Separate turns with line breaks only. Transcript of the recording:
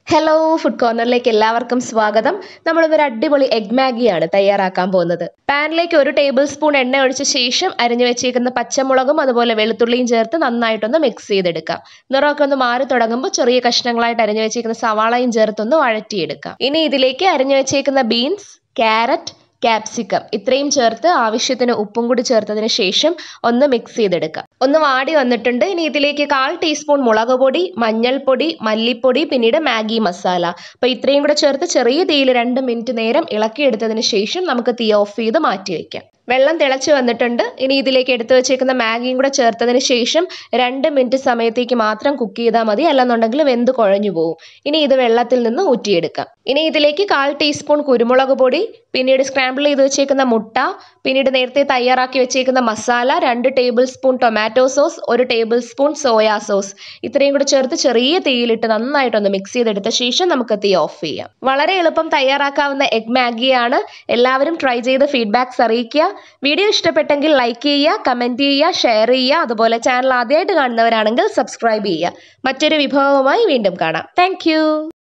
hello food കോർണറിലേക്ക് എല്ലാവർക്കും സ്വാഗതം നമ്മളിന്നൊരു അടിപൊളി എഗ് മാഗിയാണ് തയ്യാറാക്കാൻ പോകുന്നത് പാനിലേക്ക് ഒരു ടേബിൾ സ്പൂൺ എണ്ണ ഒഴിച്ച ശേഷം അരിഞ്ഞു വെച്ചേക്കുന്ന പച്ചമുളകും അതുപോലെ വെളുത്തുള്ളിയും ചേർത്ത് നന്നായിട്ടൊന്ന് മിക്സ് ചെയ്തെടുക്കാം നിറമൊക്കെ ഒന്ന് മാറി തുടങ്ങുമ്പോൾ ചെറിയ കഷ്ണങ്ങളായിട്ട് അരിഞ്ഞു വെച്ചേക്കുന്ന സവാളയും ചേർത്തൊന്ന് വഴറ്റിയെടുക്കാം ഇനി ഇതിലേക്ക് അരിഞ്ഞു വെച്ചേക്കുന്ന ബീൻസ് ക്യാരറ്റ് ക്യാപ്സിക്കം ഇത്രയും ചേർത്ത് ആവശ്യത്തിന് ഉപ്പും കൂടി ചേർത്തതിന് ശേഷം ഒന്ന് മിക്സ് ചെയ്തെടുക്കാം ഒന്ന് വാടി വന്നിട്ടുണ്ട് ഇനി ഇതിലേക്ക് കാൽ ടീസ്പൂൺ മുളക് പൊടി മഞ്ഞൾപ്പൊടി മല്ലിപ്പൊടി പിന്നീട് മാഗി മസാല അപ്പോൾ ഇത്രയും കൂടെ ചേർത്ത് ചെറിയ തീയിൽ രണ്ട് മിനിറ്റ് നേരം ഇളക്കിയെടുത്തതിന് ശേഷം നമുക്ക് തീ ഓഫ് ചെയ്ത് മാറ്റി വയ്ക്കാം വെള്ളം തിളച്ച് വന്നിട്ടുണ്ട് ഇനി ഇതിലേക്ക് എടുത്തു വെച്ചേക്കുന്ന മാഗിയും കൂടെ ചേർത്തതിന് ശേഷം രണ്ട് മിനിറ്റ് സമയത്തേക്ക് മാത്രം കുക്ക് ചെയ്താൽ മതി അല്ലെന്നുണ്ടെങ്കിൽ വെന്ത് കുഴഞ്ഞു പോകും ഇനി ഇത് വെള്ളത്തിൽ നിന്ന് ഊറ്റിയെടുക്കാം ഇനി ഇതിലേക്ക് കാൽ ടീസ്പൂൺ കുരുമുളക് പൊടി പിന്നീട് സ്ക്രാമ്പിൾ ചെയ്ത് വെച്ചേക്കുന്ന മുട്ട പിന്നീട് നേരത്തെ തയ്യാറാക്കി വെച്ചേക്കുന്ന മസാല രണ്ട് ടേബിൾ സ്പൂൺ ടൊമാറ്റോ സോസ് ഒരു ടേബിൾ സ്പൂൺ സോയാ സോസ് ഇത്രയും കൂടെ ചേർത്ത് ചെറിയ തീയിലിട്ട് നന്നായിട്ടൊന്ന് മിക്സ് ചെയ്തെടുത്ത ശേഷം നമുക്ക് തീ ഓഫ് ചെയ്യാം വളരെ എളുപ്പം തയ്യാറാക്കാവുന്ന എഗ് മാഗിയാണ് എല്ലാവരും ട്രൈ ചെയ്ത് ഫീഡ്ബാക്ക്സ് അറിയിക്കുക വീഡിയോ ഇഷ്ടപ്പെട്ടെങ്കിൽ ലൈക്ക് ചെയ്യുക കമൻറ്റ് ചെയ്യുക ഷെയർ ചെയ്യുക അതുപോലെ ചാനൽ ആദ്യമായിട്ട് കാണുന്നവരാണെങ്കിൽ സബ്സ്ക്രൈബ് ചെയ്യുക മറ്റൊരു വിഭവവുമായി വീണ്ടും കാണാം താങ്ക്